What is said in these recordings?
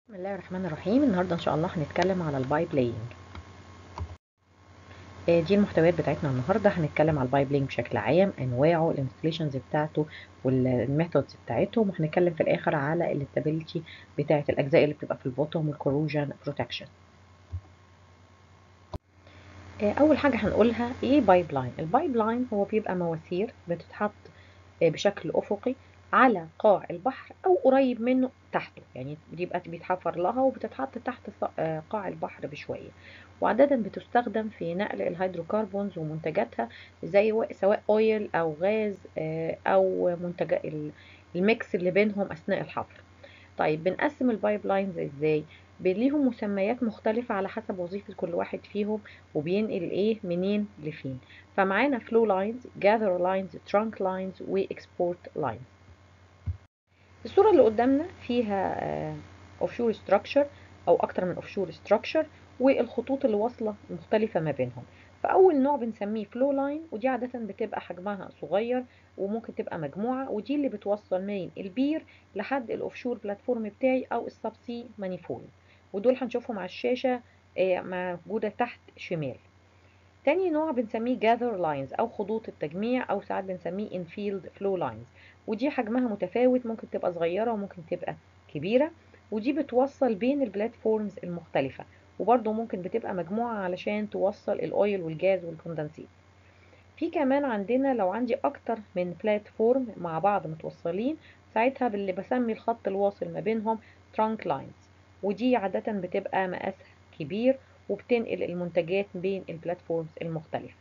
بسم الله الرحمن الرحيم النهارده ان شاء الله هنتكلم على البايب لاينج دي المحتويات بتاعتنا النهارده هنتكلم على البايب لاينج بشكل عام انواعه الانستليشنز بتاعته والميثودز بتاعتهم وهنتكلم في الاخر على الاستابيليتي بتاعه الاجزاء اللي بتبقى في البوتوم والكوروجن بروتكشن اول حاجه هنقولها ايه بايب لاين البايب لاين هو بيبقى مواسير بتتحط بشكل افقي على قاع البحر او قريب منه تحته يعني بيبقى بيتحفر لها وبتتحط تحت قاع البحر بشويه وعادة بتستخدم في نقل الهيدروكربونز ومنتجاتها زي سواء اويل او غاز او منتجات الميكس اللي بينهم اثناء الحفر طيب بنقسم البايب لاينز ازاي ليهم مسميات مختلفة على حسب وظيفة كل واحد فيهم وبينقل ايه منين لفين فمعانا فلو لاينز جاذر لاينز ترانك لاينز واكسبورت لاينز الصورة اللي قدامنا فيها اوفشور ستراكشر او اكتر من اوفشور ستراكشر والخطوط اللي واصلة مختلفة ما بينهم فاول نوع بنسميه فلو لاين ودي عادة بتبقى حجمها صغير وممكن تبقى مجموعة ودي اللي بتوصل من البير لحد الاوفشور بلاتفورم بتاعي او السبسي مانيفول ودول هنشوفهم على الشاشة موجودة تحت شمال تاني نوع بنسميه gather lines أو خطوط التجميع أو ساعات بنسميه infield flow lines ودي حجمها متفاوت ممكن تبقى صغيرة وممكن تبقى كبيرة ودي بتوصل بين البلاتفورمز المختلفة وبرضه ممكن بتبقى مجموعة علشان توصل الأويل والجاز والكوندنسيت في كمان عندنا لو عندي أكتر من بلاتفورم مع بعض متوصلين ساعتها باللي بسمي الخط الواصل ما بينهم trunk lines ودي عادة بتبقى مقاسها كبير وبتنقل المنتجات بين البلاتفورمز المختلفة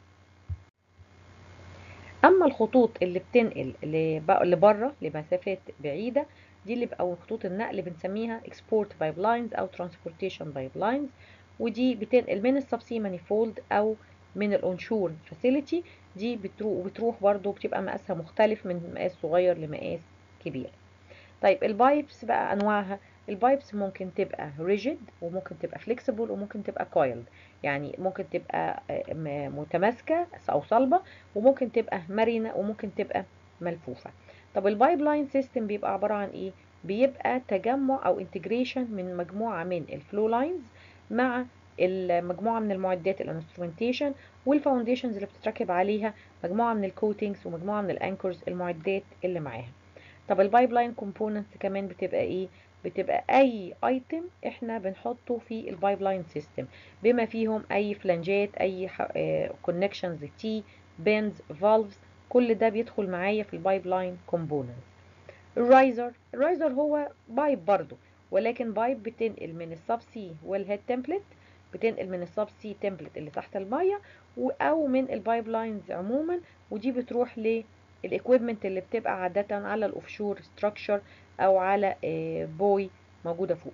أما الخطوط اللي بتنقل لبره لمسافات بعيدة دي اللي أو خطوط النقل بنسميها export pipelines أو transportation pipelines ودي بتنقل من السبسي مانيفولد أو من الأونشور فاسيليتي دي بتروح بتروح برضو بتبقى مقاسها مختلف من مقاس صغير لمقاس كبير طيب البايبس بقى أنواعها البايبس ممكن تبقى ريجيد وممكن تبقى فليكسيبل وممكن تبقى كويلد يعني ممكن تبقى متماسكه او صلبه وممكن تبقى مرنه وممكن تبقى ملفوفه طب البايب لاين سيستم بيبقى عباره عن ايه بيبقى تجمع او انتجريشن من مجموعه من الفلو لاينز مع المجموعه من المعدات الانسترومنتيشن والفاونديشنز اللي بتتركب عليها مجموعه من الكوتينجز ومجموعه من الانكرز المعدات اللي معاها طب البايب لاين كومبوننتس كمان بتبقى ايه بتبقى اي ايتم احنا بنحطه في البايب لاين سيستم بما فيهم اي فلانجات اي كونكشنز تي بينز فالفز كل ده بيدخل معايا في البايب لاين كومبوننتس الرايزر الرايزر هو بايب برضو ولكن بايب بتنقل من السب سي والهيد تمبلت بتنقل من السب سي تمبلت اللي تحت الميه او من البايب لاينز عموما ودي بتروح ل الاكويبمنت اللي بتبقى عادة على الاوفشور ستراكشر او على بوي موجودة فوق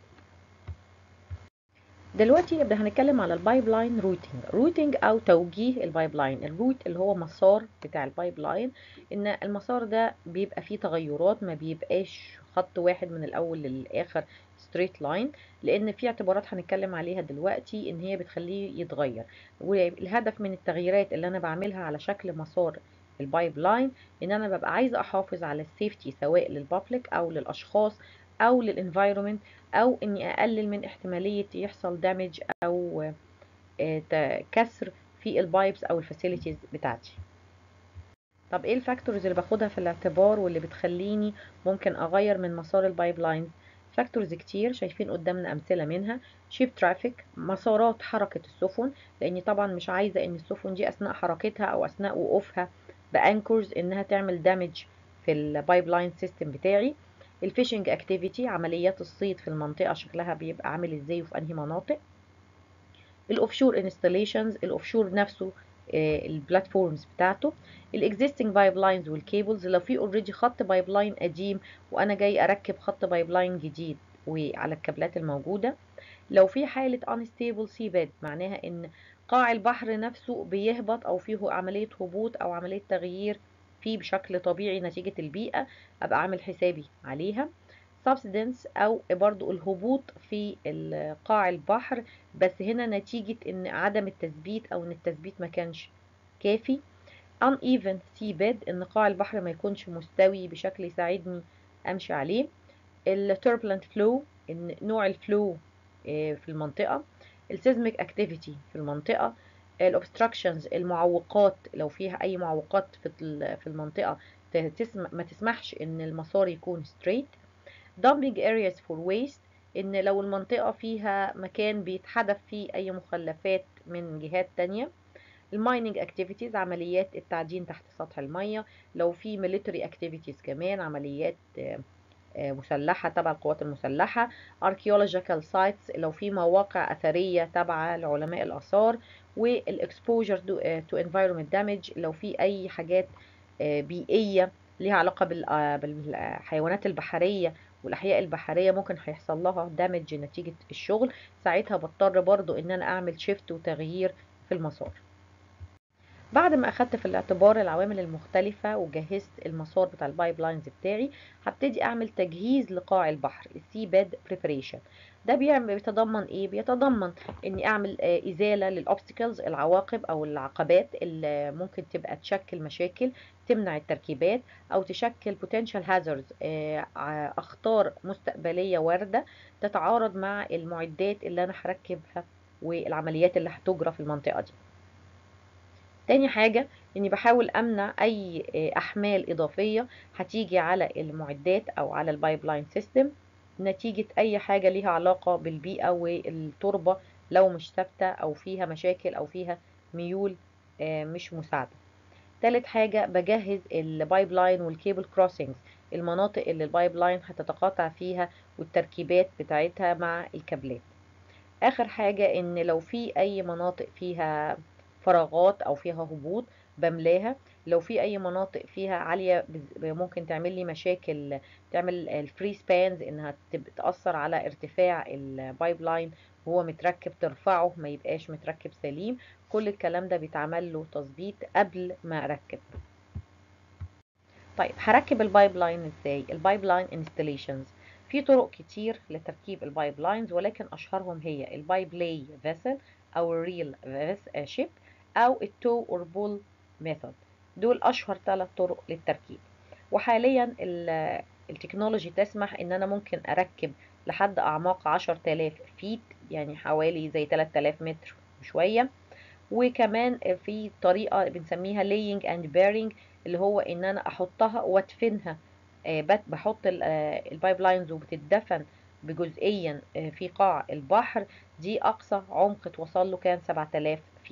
دلوقتي نبدأ هنتكلم على البايب لاين روتينج روتينج او توجيه البايب لاين الروت اللي هو مسار بتاع البايب لاين ان المسار ده بيبقى فيه تغيرات ما بيبقاش خط واحد من الاول للاخر ستريت لاين لان في اعتبارات هنتكلم عليها دلوقتي ان هي بتخليه يتغير والهدف من التغييرات اللي انا بعملها على شكل مسار البايب لاين ان انا ببقى عايزه احافظ على السيفتي سواء للبابليك او للاشخاص او للانفايرومنت او اني اقلل من احتماليه يحصل دامج او كسر في البايبس او الفاسيلتيز بتاعتي طب ايه الفاكتورز اللي باخدها في الاعتبار واللي بتخليني ممكن اغير من مسار البايب لاينز فاكتورز كتير شايفين قدامنا امثله منها شيب ترافيك مسارات حركه السفن لاني طبعا مش عايزه ان السفن دي اثناء حركتها او اثناء وقوفها بانكرز انها تعمل دامج في البايب لاين سيستم بتاعي الفيشنج اكتيفيتي عمليات الصيد في المنطقه شكلها بيبقى عامل ازاي وفي انهي مناطق الاوفشور انستليشنز الاوفشور نفسه البلاتفورمز بتاعته الاكزيستنج بايب لاينز والكيبلز لو في اوريدي خط بايب لاين قديم وانا جاي اركب خط بايب لاين جديد وعلى الكابلات الموجوده لو في حاله unstable seabed معناها ان قاع البحر نفسه بيهبط او فيه عمليه هبوط او عمليه تغيير فيه بشكل طبيعي نتيجه البيئه ابقى عامل حسابي عليها subsidence او برضو الهبوط في قاع البحر بس هنا نتيجة ان عدم التثبيت او ان التثبيت ما كانش كافي uneven seabed ان قاع البحر ما يكونش مستوي بشكل يساعدني امشي عليه ال turbulent flow ان نوع الفلو في المنطقه السيزميك اكتيفيتي في المنطقه الاوبستراكشنز المعوقات لو فيها اي معوقات في في المنطقه تسمح ما تسمحش ان المسار يكون ستريت dumping areas for waste ان لو المنطقه فيها مكان بيتحدف فيه اي مخلفات من جهات تانية المايننج اكتيفيتيز عمليات التعدين تحت سطح الميه لو في ميليتري اكتيفيتيز كمان عمليات مسلحه تبع القوات المسلحه archaeological sites لو في مواقع اثريه تبع لعلماء الاثار والاكسبوجر تو environment damage لو في اي حاجات بيئيه ليها علاقه بالحيوانات البحريه والاحياء البحريه ممكن هيحصل لها دامج نتيجه الشغل ساعتها بضطر برضو ان انا اعمل شيفت وتغيير في المسار بعد ما اخدت في الاعتبار العوامل المختلفة وجهزت المسار بتاع البايب لاينز بتاعي هبتدي اعمل تجهيز لقاع البحر السي بيد بريبريشن ده بيعمل بيتضمن ايه بيتضمن اني اعمل آه ازالة للاوبستكلز العواقب او العقبات اللي ممكن تبقى تشكل مشاكل تمنع التركيبات او تشكل potential hazards آه اخطار مستقبلية واردة تتعارض مع المعدات اللي انا هركبها والعمليات اللي هتجرى في المنطقة دي تاني حاجة اني بحاول امنع اي احمال اضافية هتيجي على المعدات او على البايب لاين سيستم نتيجة اي حاجة ليها علاقة بالبيئة والتربة لو مش ثابتة او فيها مشاكل او فيها ميول مش مساعدة تالت حاجة بجهز البايب لاين والكيبل كروسنجز المناطق اللي البايب لاين هتتقاطع فيها والتركيبات بتاعتها مع الكابلات اخر حاجة ان لو في اي مناطق فيها فراغات او فيها هبوط بملاها لو في اي مناطق فيها عاليه ممكن تعمل لي مشاكل تعمل الفري سبانز انها تاثر على ارتفاع البايب لاين وهو متركب ترفعه ما يبقاش متركب سليم كل الكلام ده بيتعمل له تظبيط قبل ما اركب طيب هركب البايب لاين ازاي البايب لاين انستليشنز في طرق كتير لتركيب البايب لاينز ولكن اشهرهم هي البايب لاي فيسل او الريل شيب او التو اور بول ميثود دول اشهر ثلاث طرق للتركيب وحاليا التكنولوجي تسمح ان انا ممكن اركب لحد اعماق 10000 فيت يعني حوالي زي 3000 متر وشويه وكمان في طريقه بنسميها laying and bearing اللي هو ان انا احطها وادفنها بحط البايب لاينز وبتدفن بجزئيا في قاع البحر دي اقصى عمق توصل له كان 7000 فيت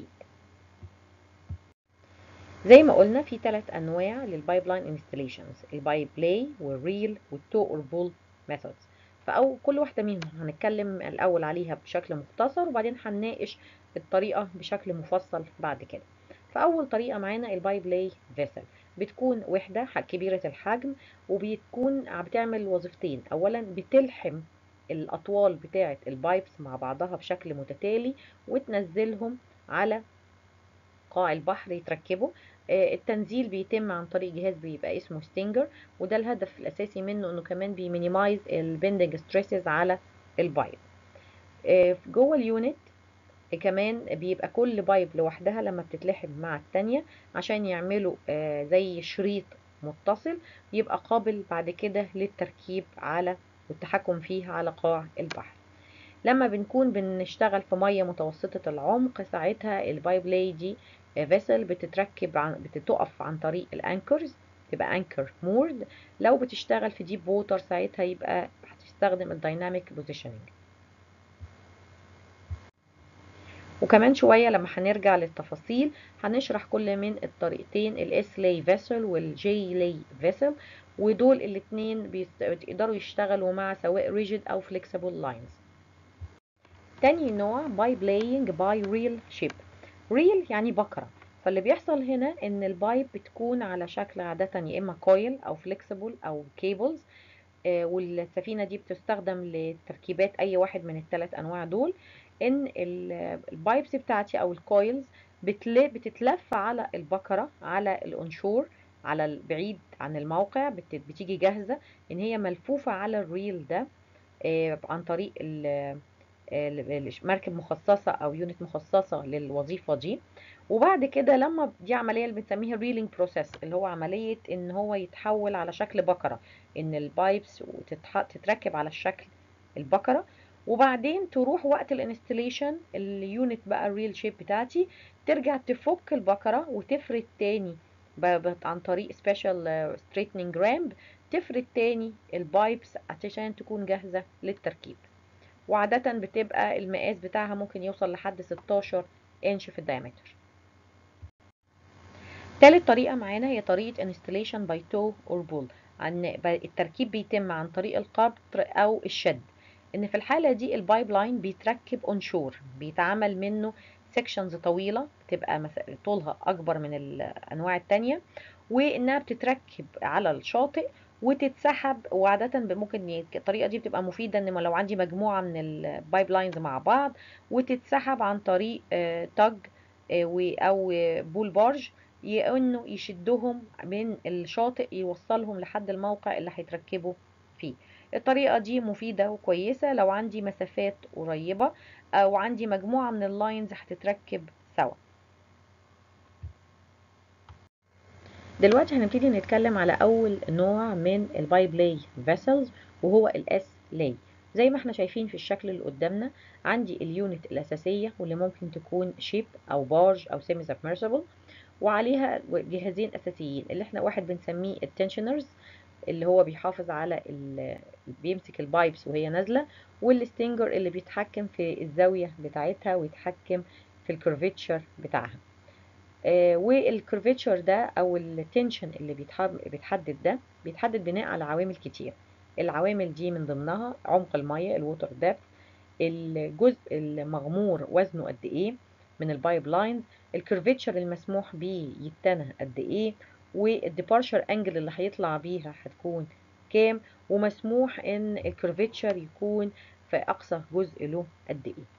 زي ما قلنا في ثلاث انواع للبايب لاين انستليشنز البايب لاي والريل والتو اور بول ميثودز فأو كل واحده منهم هنتكلم الاول عليها بشكل مختصر وبعدين هنناقش الطريقه بشكل مفصل بعد كده فاول طريقه معانا البايب لاي فيسل بتكون وحده كبيره الحجم وبتكون بتعمل وظيفتين اولا بتلحم الاطوال بتاعه البايبس مع بعضها بشكل متتالي وتنزلهم على قاع البحر يتركبوا التنزيل بيتم عن طريق جهاز بيبقى اسمه ستينجر وده الهدف الاساسي منه انه كمان بيمينيمايز البندنج ستريسز على البايب جوه اليونت كمان بيبقى كل بايب لوحدها لما بتتلحم مع التانية عشان يعملوا زي شريط متصل يبقى قابل بعد كده للتركيب على والتحكم فيه على قاع البحر لما بنكون بنشتغل في ميه متوسطة العمق ساعتها البايب لاي دي فيسل بتتركب عن بتتقف عن طريق الانكرز تبقى انكر مورد لو بتشتغل في ديب ووتر ساعتها يبقى هتستخدم الدايناميك بوزيشننج وكمان شوية لما هنرجع للتفاصيل هنشرح كل من الطريقتين الاس لاي فيسل والجي لاي فيسل ودول الاتنين بيقدروا يشتغلوا مع سواء ريجيد او فليكسيبل لاينز تاني نوع باي بلاينج باي ريل شيب ريل يعني بكرة فاللي بيحصل هنا ان البايب بتكون على شكل عادة يا اما كويل او فليكسيبل او كيبلز آه والسفينة دي بتستخدم لتركيبات اي واحد من الثلاث انواع دول ان البايبس بتاعتي او الكويلز بتتلف على البكرة على الانشور على البعيد عن الموقع بتيجي جاهزة ان هي ملفوفة على الريل ده آه عن طريق مركب مخصصة او يونت مخصصة للوظيفة دي وبعد كده لما دي عملية اللي بنسميها ريلينج بروسيس اللي هو عملية ان هو يتحول على شكل بكرة ان البايبس تتركب على الشكل البكره وبعدين تروح وقت الانستليشن اليونت بقى الريل شيب بتاعتي ترجع تفك البكره وتفرد تاني عن طريق سبيشال ستريتنينج رامب تفرد تاني البايبس عشان تكون جاهزه للتركيب وعادة بتبقى المقاس بتاعها ممكن يوصل لحد 16 انش في الدايمتر تالت طريقة معانا هي طريقة installation by toe or pull عن التركيب بيتم عن طريق القبض أو الشد إن في الحالة دي البايب لاين بيتركب اون شور بيتعمل منه سيكشنز طويلة بتبقى طولها أكبر من الأنواع التانية وإنها بتتركب على الشاطئ وتتسحب وعادة ممكن الطريقة دي بتبقى مفيدة ان لو عندي مجموعة من البايب لاينز مع بعض وتتسحب عن طريق تاج او بول بارج انه يشدهم من الشاطئ يوصلهم لحد الموقع اللي هيتركبوا فيه الطريقة دي مفيدة وكويسة لو عندي مسافات قريبة او عندي مجموعة من اللاينز هتتركب سوا دلوقتي هنبتدي نتكلم على اول نوع من البايب لاي فيسلز وهو الاس لاي زي ما احنا شايفين في الشكل اللي قدامنا عندي اليونت الاساسيه واللي ممكن تكون شيب او بارج او سيمي سبمرسيبل وعليها جهازين اساسيين اللي احنا واحد بنسميه التنشنرز اللي هو بيحافظ على بيمسك البايبس وهي نازله والستينجر اللي بيتحكم في الزاويه بتاعتها ويتحكم في الكيرفيتشر بتاعها آه والكيرفيتشر ده او التنشن اللي بيتحدد ده بيتحدد بناء على عوامل كتير العوامل دي من ضمنها عمق الميه الووتر ديبث الجزء المغمور وزنه قد ايه من البايب لاينز الكيرفيتشر المسموح بيه يتنى قد ايه والديبارشر انجل اللي هيطلع بيها هتكون كام ومسموح ان الكيرفيتشر يكون في اقصى جزء له قد ايه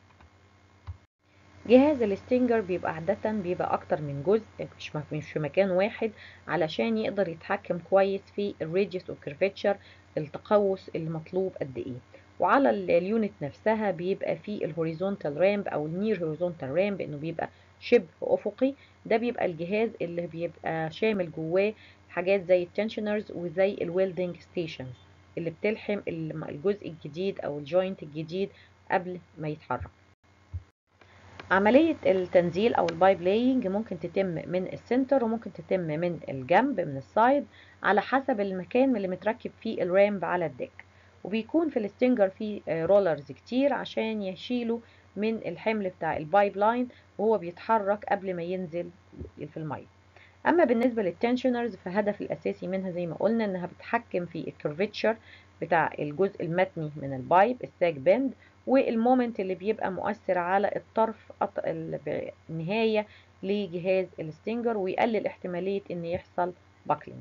جهاز الستينجر بيبقى عادة بيبقى أكتر من جزء مش مش في مكان واحد علشان يقدر يتحكم كويس في الريديوس والكيرفيتشر التقوس المطلوب قد إيه وعلى اليونت نفسها بيبقى فيه الهوريزونتال رامب أو النير هوريزونتال رامب إنه بيبقى شبه أفقي ده بيبقى الجهاز اللي بيبقى شامل جواه حاجات زي التنشنرز وزي الويلدنج ستيشنز اللي بتلحم الجزء الجديد أو الجوينت الجديد قبل ما يتحرك عملية التنزيل أو البايب لاينج ممكن تتم من السنتر وممكن تتم من الجنب من السايد على حسب المكان اللي متركب فيه الرامب على الديك وبيكون في الستينجر فيه رولرز كتير عشان يشيلوا من الحمل بتاع البايب لاين وهو بيتحرك قبل ما ينزل في المية أما بالنسبة للتنشنرز فهدف الأساسي منها زي ما قلنا إنها بتحكم في الكيرفيتشر بتاع الجزء المتني من البايب الساج بند والمومنت اللي بيبقى مؤثر على الطرف النهاية لجهاز الستينجر ويقلل احتمالية ان يحصل باكلينج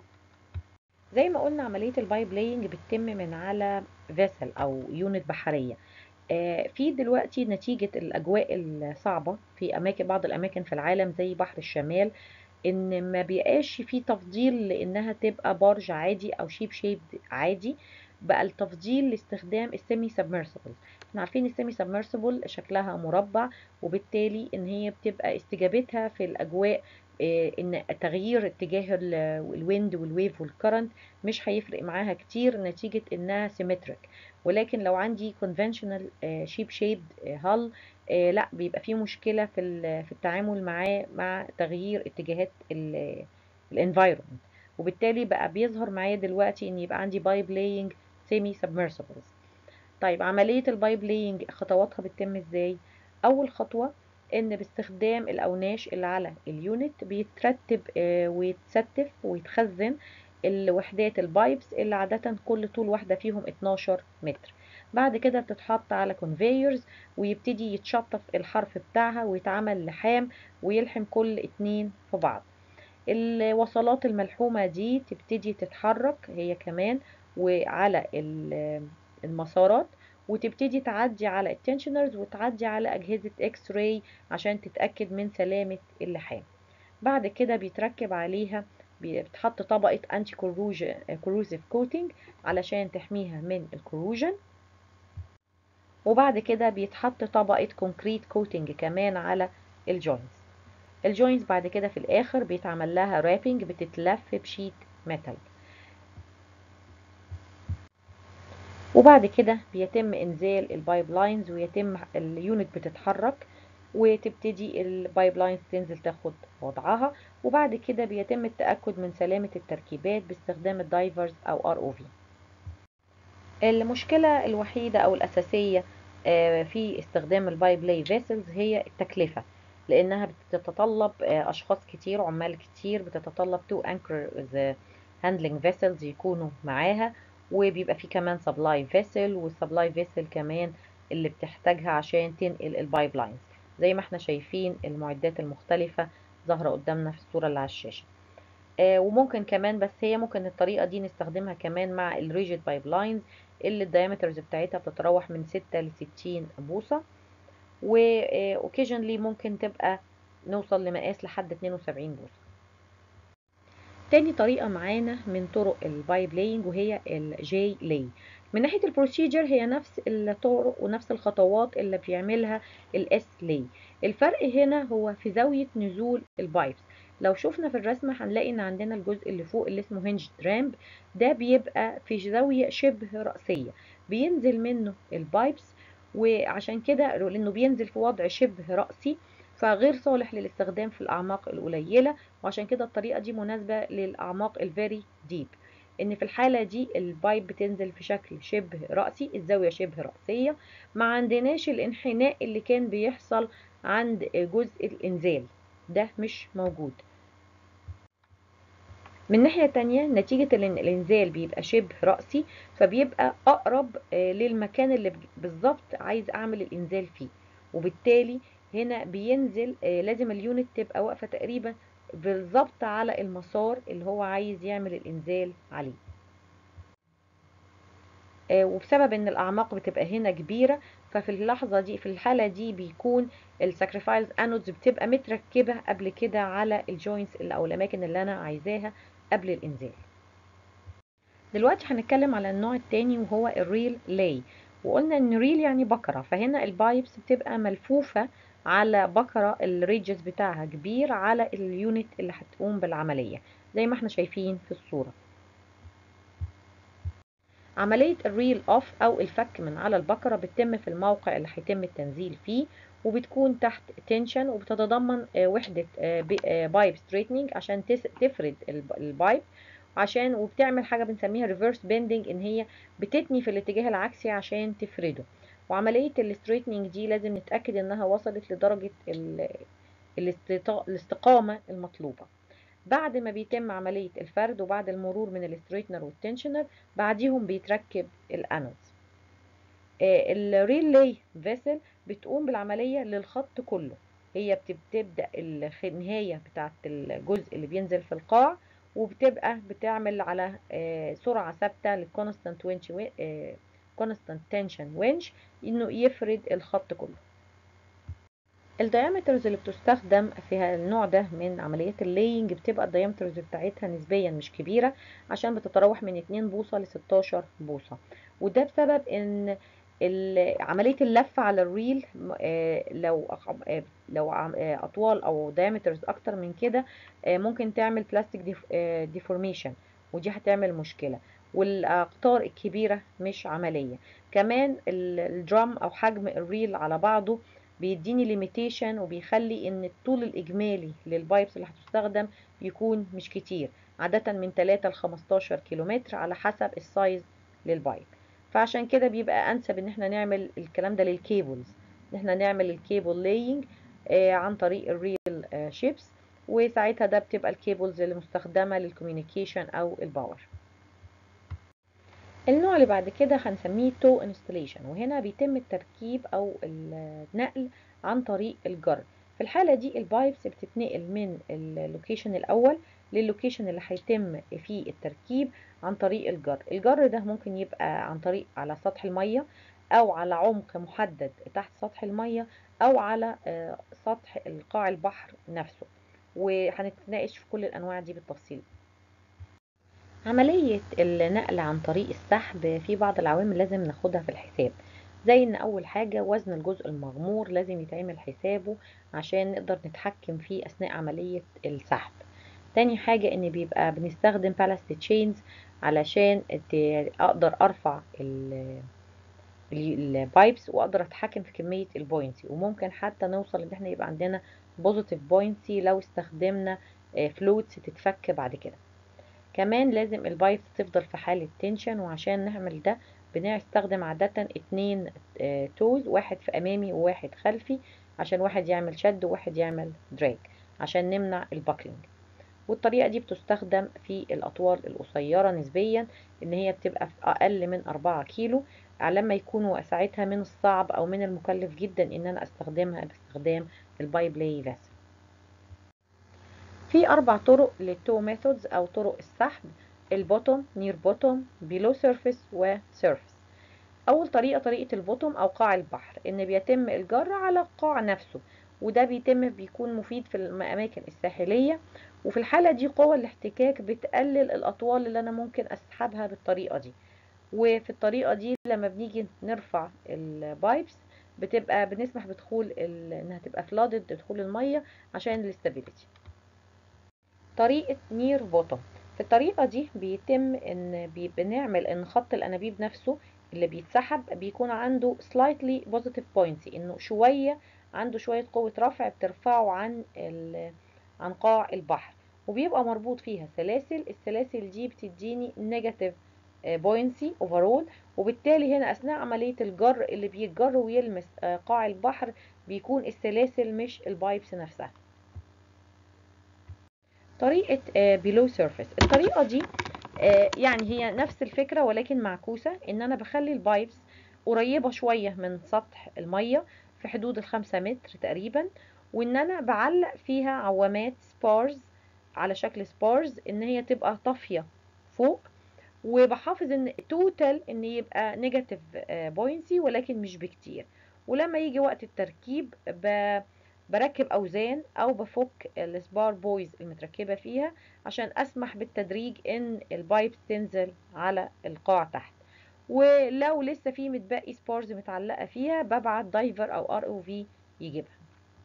زي ما قلنا عملية البايب لاينج بتتم من على فيسل او يونت بحرية آه في دلوقتي نتيجة الأجواء الصعبة في أماكن بعض الأماكن في العالم زي بحر الشمال إن ما بيبقاش في تفضيل لإنها تبقى بارج عادي أو شيب شيب عادي بقى التفضيل لاستخدام السيمي سبمرسيبل احنا عارفين السيمي سبمرسيبل شكلها مربع وبالتالي ان هي بتبقى استجابتها في الاجواء اه ان تغيير اتجاه الويند والويف والكرنت مش هيفرق معاها كتير نتيجة انها سيمتريك ولكن لو عندي conventional شيب شيبد هال لا بيبقى فيه مشكلة في في التعامل معاه مع تغيير اتجاهات الانفايرمنت وبالتالي بقى بيظهر معايا دلوقتي ان يبقى عندي بايب لاينج سيمي سبمرسيبلز طيب عملية البايب لاينج خطواتها بتتم ازاي اول خطوة ان باستخدام الاوناش اللي على اليونت بيترتب آه ويتستف ويتخزن الوحدات البايبس اللي عادة كل طول واحدة فيهم 12 متر بعد كده بتتحط على كونفيرز ويبتدي يتشطف الحرف بتاعها ويتعمل لحام ويلحم كل اتنين في بعض الوصلات الملحومة دي تبتدي تتحرك هي كمان وعلى المسارات وتبتدي تعدي على التنشنرز وتعدي على أجهزة اكس راي عشان تتأكد من سلامة اللحام بعد كده بيتركب عليها بتحط طبقة انتي كوروسيف كوتنج علشان تحميها من الكروجن وبعد كده بيتحط طبقة كونكريت كوتنج كمان على الجوينتس الجوينتس بعد كده في الاخر بيتعمل لها رابنج بتتلف بشيت ميتال وبعد كده بيتم انزال البايب لاينز ويتم اليونت بتتحرك وتبتدي البايب لاينز تنزل تاخد وضعها وبعد كده بيتم التأكد من سلامة التركيبات باستخدام الدايفرز أو ار او في المشكلة الوحيدة أو الأساسية في استخدام البايب لاي فيسلز هي التكلفة لأنها بتتطلب أشخاص كتير عمال كتير بتتطلب تو انكر هاندلنج فيسلز يكونوا معاها وبيبقى في كمان سبلاي فيسل والسبلاي فيسل كمان اللي بتحتاجها عشان تنقل البايب لاينز زي ما احنا شايفين المعدات المختلفة ظاهرة قدامنا في الصورة اللي على الشاشة آه وممكن كمان بس هي ممكن الطريقة دي نستخدمها كمان مع الريجيد بايب لاينز اللي الدايمترز بتاعتها بتتراوح من 6 ل 60 بوصة واوكيجنلي ممكن تبقى نوصل لمقاس لحد 72 بوصة تاني طريقة معانا من طرق البايب لاينج وهي الجي لاي من ناحية البروسيجر هي نفس الطرق ونفس الخطوات اللي بيعملها الاس لاي الفرق هنا هو في زاوية نزول البايبس لو شفنا في الرسمة هنلاقي ان عندنا الجزء اللي فوق اللي اسمه هنج رامب ده بيبقى في زاوية شبه رأسية بينزل منه البايبس وعشان كده لانه بينزل في وضع شبه رأسي فغير صالح للاستخدام في الأعماق القليلة وعشان كده الطريقة دي مناسبة للأعماق الفيري ديب ان في الحالة دي البايب بتنزل في شكل شبه رأسي الزاوية شبه رأسية ما عندناش الانحناء اللي كان بيحصل عند جزء الانزال ده مش موجود من ناحية تانية نتيجة ان الانزال بيبقى شبه رأسي فبيبقى اقرب للمكان اللي بالظبط عايز اعمل الانزال فيه وبالتالي هنا بينزل لازم اليونت تبقى واقفة تقريبا بالظبط على المسار اللي هو عايز يعمل الانزال عليه وبسبب ان الاعماق بتبقى هنا كبيره ففي اللحظه دي في الحاله دي بيكون الساكريفايز انودز بتبقى متركبه قبل كده على الجوينتس او الاماكن اللي انا عايزاها قبل الانزال دلوقتي هنتكلم على النوع التاني وهو الريل لاي وقلنا ان ريل يعني بكره فهنا البايبس بتبقى ملفوفه على بكره الريجز بتاعها كبير على اليونت اللي هتقوم بالعمليه زي ما احنا شايفين في الصوره عملية الريل اوف او الفك من على البكرة بتتم في الموقع اللي هيتم التنزيل فيه وبتكون تحت تنشن وبتتضمن وحدة بايب ستريتنينج عشان تفرد البايب عشان وبتعمل حاجة بنسميها ريفرس بيندنج ان هي بتتني في الاتجاه العكسي عشان تفرده وعملية الستريتنينج دي لازم نتأكد انها وصلت لدرجة الاستقامة المطلوبة بعد ما بيتم عملية الفرد وبعد المرور من الستريتنر والتنشنر بعديهم بيتركب الانودز الريلاي فيسل بتقوم بالعملية للخط كله هي بتبدأ النهاية بتاعت الجزء اللي بينزل في القاع وبتبقى بتعمل على سرعة ثابتة للكونستانت وينش كونستانت تنشن وينش انه يفرد الخط كله الديامترز اللي بتستخدم في النوع ده من عمليات اللينج بتبقى الديامترز بتاعتها نسبيا مش كبيرة عشان بتتراوح من 2 بوصة ل 16 بوصة وده بسبب ان عملية اللف على الريل لو لو اطوال او ديامترز اكتر من كده ممكن تعمل بلاستيك ديفورميشن ودي هتعمل مشكلة والاقطار الكبيرة مش عملية كمان الدرام او حجم الريل على بعضه بيديني ليميتيشن وبيخلي ان الطول الاجمالي للبايبس اللي هتستخدم يكون مش كتير عادة من 3 ل 15 كيلومتر على حسب السايز للبايب فعشان كده بيبقى انسب ان احنا نعمل الكلام ده للكيبلز ان احنا نعمل الكيبل لاينج آه عن طريق الريل آه شيبس وساعتها ده بتبقى الكيبلز اللي مستخدمة للكوميونيكيشن او الباور النوع اللي بعد كده هنسميه تو انستليشن وهنا بيتم التركيب او النقل عن طريق الجر في الحالة دي البايبس بتتنقل من اللوكيشن الاول للوكيشن اللي هيتم فيه التركيب عن طريق الجر الجر ده ممكن يبقى عن طريق على سطح المية او على عمق محدد تحت سطح المية او على سطح قاع البحر نفسه وهنتناقش في كل الانواع دي بالتفصيل عملية النقل عن طريق السحب في بعض العوامل لازم ناخدها في الحساب زي ان اول حاجة وزن الجزء المغمور لازم يتعمل حسابه عشان نقدر نتحكم فيه اثناء عملية السحب تاني حاجة ان بيبقى بنستخدم بالاست تشينز علشان اقدر ارفع البايبس واقدر اتحكم في كمية البوينتي وممكن حتى نوصل ان احنا يبقى عندنا بوزيتيف بوينتي لو استخدمنا فلوتس تتفك بعد كده كمان لازم البايبس تفضل في حالة تنشن وعشان نعمل ده بنستخدم عادة اتنين تولز واحد في امامي وواحد خلفي عشان واحد يعمل شد وواحد يعمل دراج عشان نمنع الباكلينج والطريقة دي بتستخدم في الأطوال القصيرة نسبيا إن هي بتبقى في أقل من أربعة كيلو لما يكون ساعتها من الصعب أو من المكلف جدا إن أنا أستخدمها باستخدام البايب لاي فاسل في أربع طرق للتو ميثودز أو طرق السحب البوتوم نير بوتوم بيلو سيرفيس وسيرفيس أول طريقة طريقة البوتوم أو قاع البحر إن بيتم الجر على القاع نفسه وده بيتم بيكون مفيد في الأماكن الساحلية وفي الحالة دي قوة الاحتكاك بتقلل الأطوال اللي أنا ممكن أسحبها بالطريقة دي وفي الطريقة دي لما بنيجي نرفع البايبس بتبقى بنسمح بدخول انها تبقى فلادد دخول المية عشان الاستابيليتي طريقة نير بوتوم في الطريقة دي بيتم ان بنعمل ان خط الانابيب نفسه اللي بيتسحب بيكون عنده slightly positive points انه شوية عنده شوية قوة رفع بترفعه عن عن قاع البحر وبيبقى مربوط فيها سلاسل السلاسل دي بتديني نيجاتيف بوينسي اوفرول وبالتالي هنا اثناء عمليه الجر اللي بيتجر ويلمس قاع البحر بيكون السلاسل مش البايبس نفسها طريقه بيلو سيرفيس الطريقه دي يعني هي نفس الفكره ولكن معكوسه ان انا بخلي البايبس قريبه شويه من سطح الميه في حدود الخمسة متر تقريبا وان انا بعلق فيها عوامات سبارز على شكل سبارز ان هي تبقى طافيه فوق وبحافظ ان توتال ان يبقى نيجاتيف بوينسي ولكن مش بكتير ولما يجي وقت التركيب بركب اوزان او بفك السبار بويز المتركبه فيها عشان اسمح بالتدريج ان البايب تنزل على القاع تحت ولو لسه في متبقي سبارز متعلقه فيها ببعت دايفر او ار او في يجيبها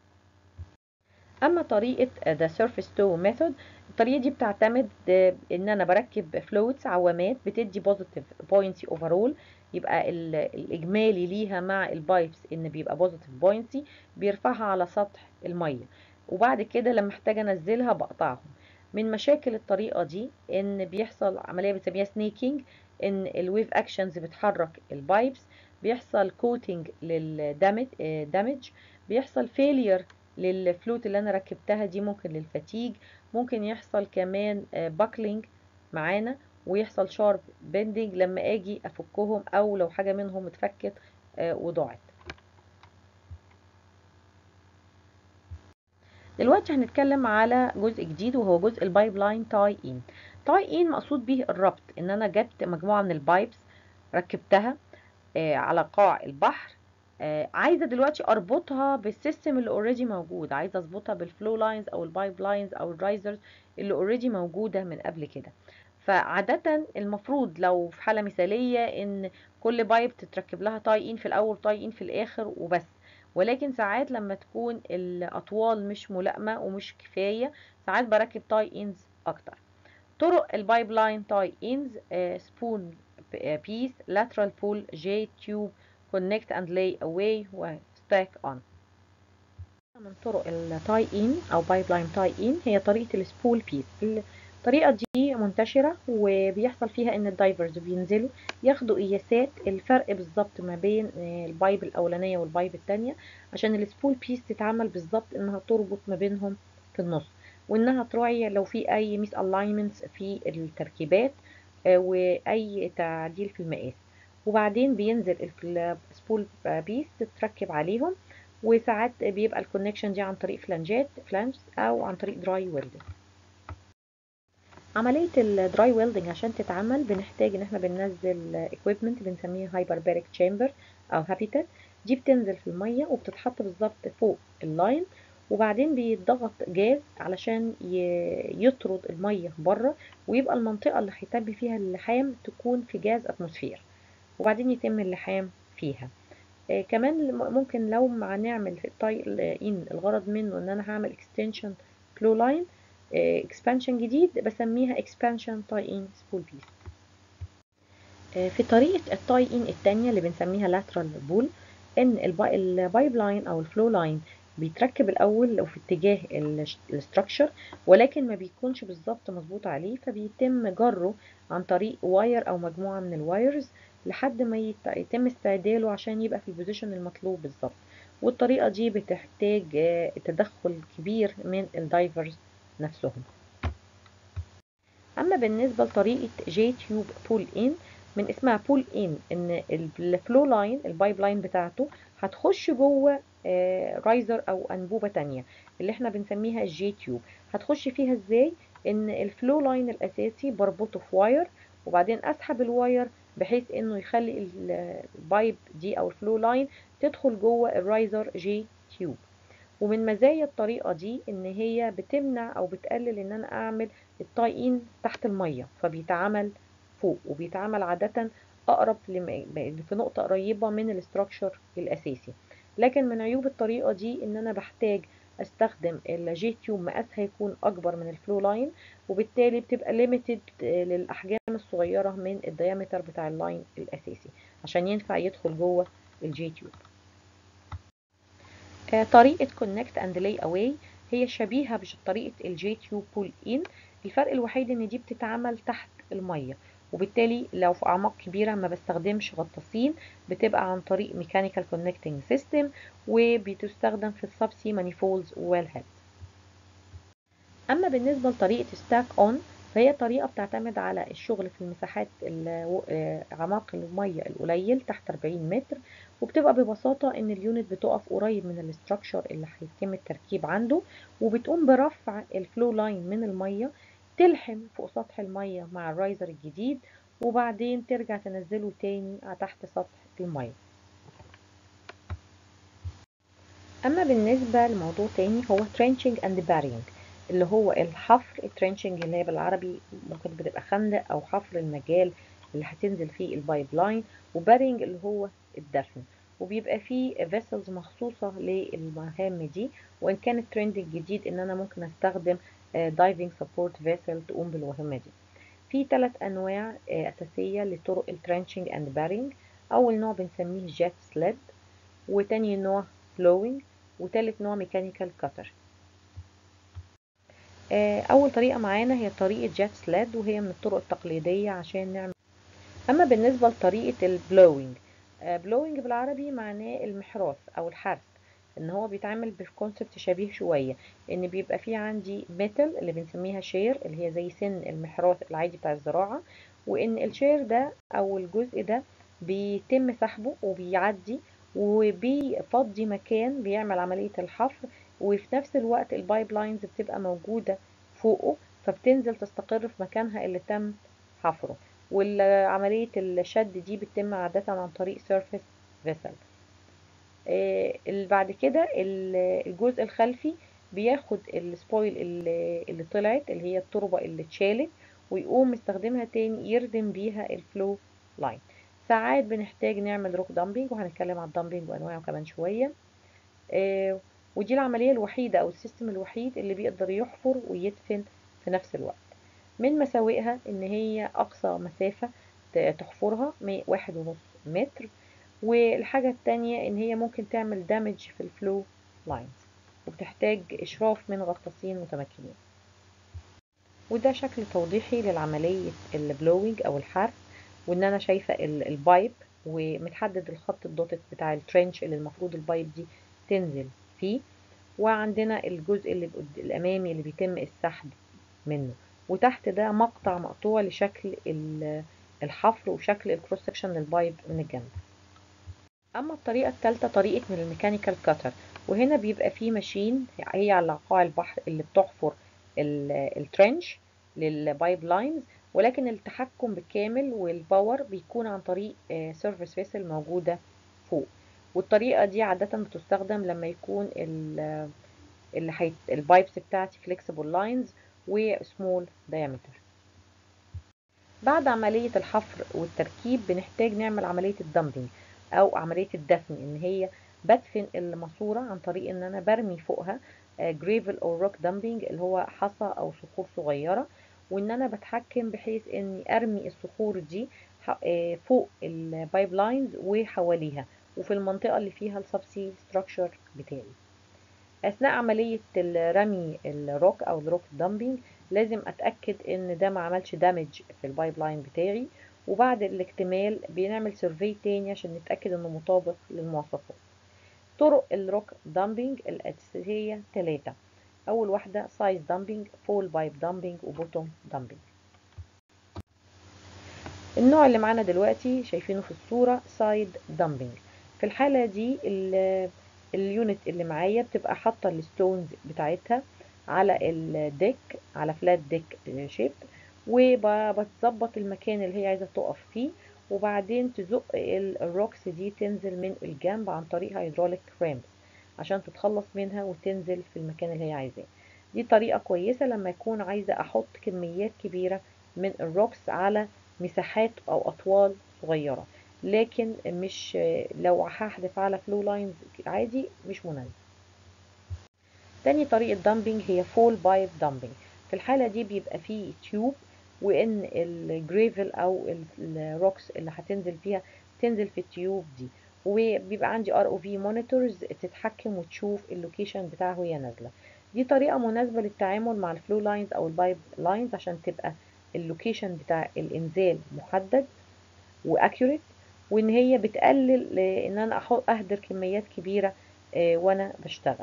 اما طريقه the surface tow method الطريقه دي بتعتمد ان انا بركب فلوتس عوامات بتدي بوزيتيف بوينتي اوفرول يبقى الاجمالي ليها مع البايبس ان بيبقى بوزيتيف بوينتي بيرفعها على سطح الميه وبعد كده لما احتاج انزلها بقطعهم من مشاكل الطريقه دي ان بيحصل عمليه بنسميها سنيكينج ان الويف اكشنز بتحرك البايبس بيحصل كوتنج للدامج بيحصل فيلير للفلوت اللي انا ركبتها دي ممكن للفتيج ممكن يحصل كمان باكلينج معانا ويحصل شارب بندنج لما اجي افكهم او لو حاجه منهم اتفكت وضاعت دلوقتي هنتكلم على جزء جديد وهو جزء البايب لاين تاي ان تاي ان مقصود به الربط ان انا جبت مجموعه من البايبس ركبتها على قاع البحر آه عايزه دلوقتي اربطها بالسيستم اللي اوريدي موجود عايزه اظبطها بالفلو لاينز او البايب لاينز او الرايزرز اللي اوريدي موجوده من قبل كده فعاده المفروض لو في حاله مثاليه ان كل بايب تتركب لها تاي ان في الاول تاي ان في الاخر وبس ولكن ساعات لما تكون الاطوال مش ملائمه ومش كفايه ساعات بركب تاي انز اكتر طرق البايب لاين تاي انز سبون بيس lateral pull J tube connect and lay away و stack on من طرق التاي ان او بايب لاين تاي ان هي طريقه السبول بيس الطريقه دي منتشره وبيحصل فيها ان الدايفرز بينزلوا ياخدوا قياسات الفرق بالظبط ما بين البايب الاولانيه والبايب الثانيه عشان السبول بيس تتعمل بالظبط انها تربط ما بينهم في النص وانها تراعي لو في اي ميس الاينمنتس في التركيبات واي تعديل في المقاس وبعدين بينزل السبول بيس تتركب عليهم وساعات بيبقى الكونكشن دي عن طريق فلانجات فلانجز او عن طريق دراي ويلدنج عملية الدراي ويلدنج عشان تتعمل بنحتاج ان احنا بننزل اكويبمنت بنسميه هايبرباريك تشامبر او هابيتات دي بتنزل في المية وبتتحط بالظبط فوق اللاين وبعدين بيتضغط جاز علشان يطرد المية بره ويبقى المنطقة اللي هيتم فيها اللحام تكون في جاز اتموسفير وبعدين يتم اللحام فيها آه كمان ممكن لو هنعمل التاي ان الغرض منه ان انا هعمل اكستنشن فلو لاين اكسبانشن جديد بسميها اكسبانشن تاي ان سبول بيس في طريقة التاي ان التانية اللي بنسميها لاترال بول ان البايب لاين او الفلو لاين بيتركب الاول وفي اتجاه الاستراكشر ولكن ما بيكونش بالظبط مظبوط عليه فبيتم جره عن طريق واير او مجموعة من الوايرز لحد ما يتم استعداله عشان يبقى في البوزيشن المطلوب بالظبط والطريقة دي بتحتاج تدخل كبير من الدايفرز نفسهم اما بالنسبة لطريقة جي تيوب بول ان من اسمها بول ان ان الفلو لاين البايب لاين بتاعته هتخش جوه رايزر او انبوبة تانية اللي احنا بنسميها الجي تيوب هتخش فيها ازاي ان الفلو لاين الاساسي بربطه في واير وبعدين اسحب الواير بحيث انه يخلي البايب دي او الفلو لاين تدخل جوه الرايزر جي تيوب ومن مزايا الطريقة دي ان هي بتمنع او بتقلل ان انا اعمل التاي تحت المية فبيتعمل فوق وبيتعمل عادة اقرب في نقطة قريبة من الاستراكشر الاساسي لكن من عيوب الطريقة دي ان انا بحتاج استخدم الجي تيوب مقاسها يكون اكبر من الفلو لاين وبالتالي بتبقى ليميتد للاحجام الصغيرة من الديامتر بتاع اللاين الاساسي عشان ينفع يدخل جوه الجي تيوب طريقة كونكت اند لاي اواي هي شبيهة بطريقة الجي تيوب بول ان الفرق الوحيد ان دي بتتعمل تحت المية وبالتالي لو في اعماق كبيره ما بستخدمش غطاسين بتبقى عن طريق ميكانيكال كونكتنج سيستم وبتستخدم في السبسي مانيفولز ويل هيد اما بالنسبه لطريقه ستاك اون فهي طريقه بتعتمد على الشغل في المساحات اعماق الميه القليل تحت 40 متر وبتبقى ببساطه ان اليونت بتقف قريب من الاستراكشر اللي هيتم التركيب عنده وبتقوم برفع الفلو لاين من الميه تلحم فوق سطح المية مع الرايزر الجديد وبعدين ترجع تنزله تاني تحت سطح المية أما بالنسبة لموضوع تاني هو trenching and burying اللي هو الحفر الترنشنج اللي هي بالعربي ممكن بتبقى خندق أو حفر المجال اللي هتنزل فيه البايب لاين وبارينج اللي هو الدفن وبيبقى فيه فيسلز مخصوصة للمهام دي وإن كان الترند الجديد إن أنا ممكن أستخدم دايفنج سبورت فيسل تقوم بالمهمة دي في ثلاث أنواع أساسية لطرق الترنشنج أند بارينج أول نوع بنسميه جيت سليد وتاني نوع بلوينج وتالت نوع ميكانيكال كاتر أول طريقة معانا هي طريقة جيت سليد وهي من الطرق التقليدية عشان نعمل أما بالنسبة لطريقة البلوينج بلوينج بالعربي معناه المحراث أو الحرث ان هو بيتعمل بكونسبت شبيه شويه ان بيبقى في عندي ميتال اللي بنسميها شير اللي هي زي سن المحراث العادي بتاع الزراعه وان الشير ده او الجزء ده بيتم سحبه وبيعدي وبيفضي مكان بيعمل عمليه الحفر وفي نفس الوقت البايب لاينز بتبقى موجوده فوقه فبتنزل تستقر في مكانها اللي تم حفره وعمليه الشد دي بتتم عاده عن طريق سيرفيس فيسل اللي بعد كده الجزء الخلفي بياخد السبويل اللي, اللي طلعت اللي هي التربة اللي اتشالت ويقوم مستخدمها تاني يردم بيها الفلو لاين ساعات بنحتاج نعمل روك دامبينج وهنتكلم عن الدامبينج وانواعه كمان شوية ودي العملية الوحيدة او السيستم الوحيد اللي بيقدر يحفر ويدفن في نفس الوقت من مساوئها ان هي اقصى مسافة تحفرها واحد ونص متر والحاجة التانية ان هي ممكن تعمل دامج في الفلو لاينز وبتحتاج اشراف من غطاسين متمكنين وده شكل توضيحي للعملية البلوينج او الحرث وان انا شايفة البايب ومتحدد الخط الدوتت بتاع الترنش اللي المفروض البايب دي تنزل فيه وعندنا الجزء اللي الامامي اللي بيتم السحب منه وتحت ده مقطع مقطوع لشكل الحفر وشكل الكروس سكشن للبايب من الجنب اما الطريقه الثالثه طريقه من الميكانيكال كاتر وهنا بيبقى فيه ماشين هي على قاع البحر اللي بتحفر الترنش للبايب لاينز ولكن التحكم بالكامل والباور بيكون عن طريق سيرفيس فيسل موجوده فوق والطريقه دي عاده بتستخدم لما يكون اللي حيت البايبس بتاعتي فليكسيبل لاينز وسمول diameter بعد عملية الحفر والتركيب بنحتاج نعمل عملية الدمبنج أو عملية الدفن إن هي بدفن الماسورة عن طريق إن أنا برمي فوقها جريفل او روك دامبينج اللي هو حصى او صخور صغيره وان انا بتحكم بحيث اني ارمي الصخور دي فوق البايب لاينز وحواليها وفي المنطقه اللي فيها السبسي ستراكشر بتاعي اثناء عمليه رمي الروك او الروك دامبينج لازم اتاكد ان ده ما عملش دامج في البايب لاين بتاعي وبعد الاكتمال بنعمل سيرفي تاني عشان نتاكد انه مطابق للمواصفات طرق الروك دامبينج الاساسيه ثلاثه اول واحده سايز دامبينج فول بايب دامبينج وبوتوم دامبينج النوع اللي معانا دلوقتي شايفينه في الصوره سايد دامبينج في الحاله دي اليونت اللي معايا بتبقى حاطه الستونز بتاعتها على الديك على فلات ديك شيب وبتظبط المكان اللي هي عايزه تقف فيه وبعدين تزق الروكس دي تنزل من الجنب عن طريق هيدروليك رامز عشان تتخلص منها وتنزل في المكان اللي هي عايزاه دي طريقة كويسة لما يكون عايزة احط كميات كبيرة من الروكس على مساحات او اطوال صغيرة لكن مش لو هحذف على فلو لاينز عادي مش مناسب تاني طريقة دامبينج هي فول بايب دامبينج في الحالة دي بيبقى فيه تيوب وان الجريفل او الروكس اللي هتنزل فيها تنزل في التيوب دي وبيبقى عندي ار او في مونيتورز تتحكم وتشوف اللوكيشن بتاعه وهي نازله دي طريقه مناسبه للتعامل مع الفلو لاينز او البايب لاينز عشان تبقى اللوكيشن بتاع الانزال محدد واكيوريت وان هي بتقلل ان انا اهدر كميات كبيره وانا بشتغل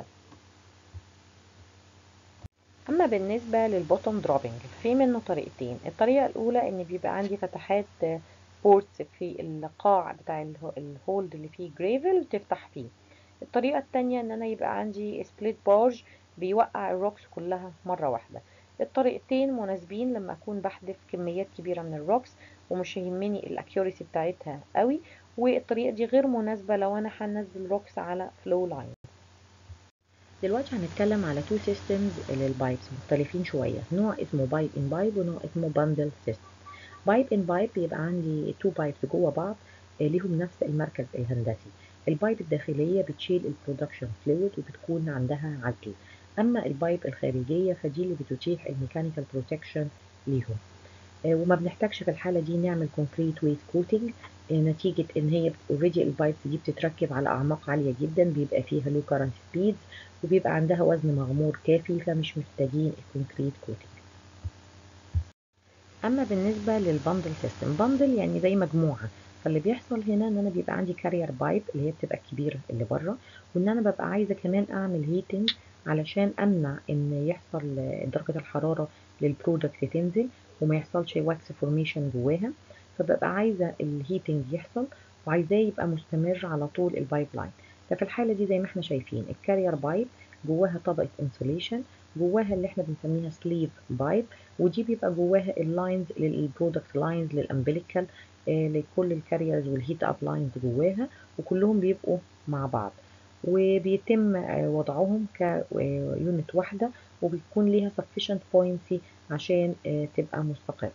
اما بالنسبه للبوتوم دروبنج في منه طريقتين الطريقه الاولى ان بيبقى عندي فتحات بورتس في القاع بتاع الهولد اللي فيه جريفل تفتح فيه الطريقه الثانيه ان انا يبقى عندي سبليت بارج بيوقع الروكس كلها مره واحده الطريقتين مناسبين لما اكون بحذف كميات كبيره من الروكس ومش يهمني الاكيوريسي بتاعتها قوي والطريقه دي غير مناسبه لو انا هنزل روكس على فلو لاين دلوقتي هنتكلم على تو سيستمز للبايبس مختلفين شويه نوع اسمه بايب ان بايب ونوع اسمه باندل سيستم بايب ان بايب بيبقى عندي تو بايبس جوه بعض ليهم نفس المركز الهندسي البايب الداخليه بتشيل البرودكشن فلويد وبتكون عندها عزل اما البايب الخارجيه فدي اللي بتتيح الميكانيكال بروتكشن ليهم وما بنحتاجش في الحاله دي نعمل كونكريت ويت كوتنج نتيجة ان هي اوريدي البايبس دي بتتركب على اعماق عالية جدا بيبقى فيها لو كارنت سبيدز وبيبقى عندها وزن مغمور كافي فمش محتاجين الكونكريت كوتنج اما بالنسبة للبندل سيستم بندل يعني زي مجموعة فاللي بيحصل هنا ان انا بيبقى عندي كارير بايب اللي هي بتبقى الكبيرة اللي بره وان انا ببقى عايزة كمان اعمل هيتنج علشان امنع ان يحصل درجة الحرارة للبرودكت تنزل وما يحصلش واكس فورميشن جواها فببقى عايزة الهيتنج يحصل وعايزاه يبقى مستمر على طول البايب لاين ففي الحالة دي زي ما احنا شايفين الكارير بايب جواها طبقة انسوليشن جواها اللي احنا بنسميها سليف بايب ودي بيبقى جواها اللاينز للبرودكت لاينز للامبليكال آه لكل الكاريرز والهيت اب لاينز جواها وكلهم بيبقوا مع بعض وبيتم آه وضعهم كيونت واحدة وبيكون ليها sufficient buoyancy عشان آه تبقى مستقرة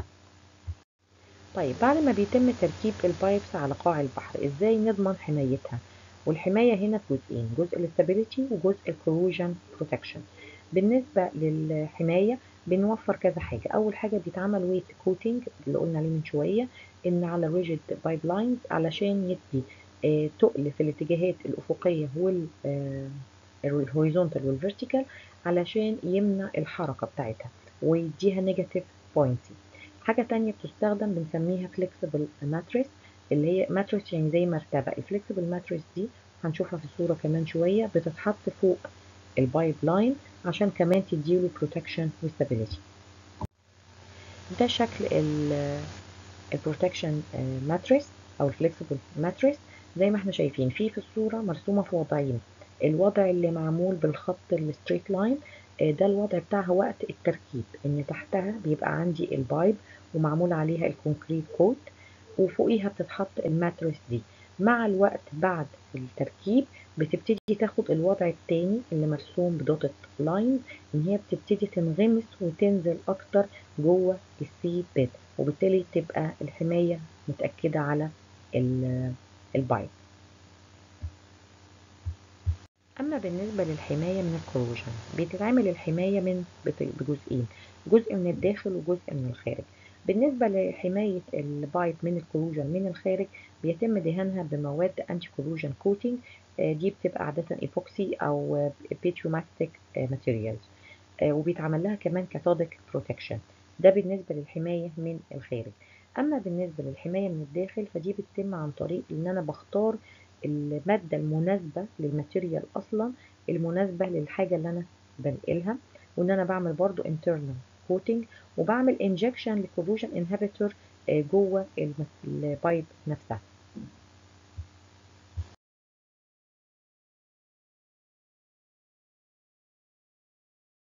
طيب بعد ما بيتم تركيب البايبس على قاع البحر ازاي نضمن حمايتها والحماية هنا في جزئين جزء الاستابيليتي وجزء الكروجن بروتكشن بالنسبة للحماية بنوفر كذا حاجة أول حاجة بيتعمل ويت كوتنج اللي قلنا عليه من شوية إن على ريجيد بايب لاينز علشان يدي آه تقل في الاتجاهات الأفقية وال آه الهوريزونتال والفيرتيكال علشان يمنع الحركة بتاعتها ويديها نيجاتيف بوينتي حاجة تانية بتستخدم بنسميها فليكسبل ماتريس اللي هي ماتريس يعني زي مرتبة الفليكسبل ماتريس دي هنشوفها في الصورة كمان شوية بتتحط فوق البايب لاين عشان كمان تديله بروتكشن وستابيليتي ده شكل البروتكشن ماتريس او الفليكسبل ماتريس زي ما احنا شايفين في في الصورة مرسومة في وضعين الوضع اللي معمول بالخط الستريت لاين ده الوضع بتاعها وقت التركيب ان تحتها بيبقى عندي البايب ومعمول عليها الكونكريت كوت وفوقيها بتتحط الماتريس دي مع الوقت بعد التركيب بتبتدي تاخد الوضع التاني اللي مرسوم بدوتت لاينز ان هي بتبتدي تنغمس وتنزل اكتر جوه السي بيد وبالتالي تبقى الحماية متأكدة على البايب اما بالنسبه للحمايه من الكروجن بتتعمل الحمايه من بت- بجزئين جزء من الداخل وجزء من الخارج بالنسبه لحمايه البايب من الكروجن من الخارج بيتم دهانها بمواد انتي كروجن كوتنج دي بتبقى عاده ايبوكسي او بيتروماستيك ماتيريالز وبيتعمل لها كمان كاتوديك بروتكشن ده بالنسبه للحمايه من الخارج اما بالنسبه للحمايه من الداخل فدي بتتم عن طريق ان انا بختار الماده المناسبه للماتيريال اصلا المناسبه للحاجه اللي انا بنقلها وان انا بعمل برضو internal coating وبعمل injection لكروجن inhibitor آه، جوه الم- البايب نفسها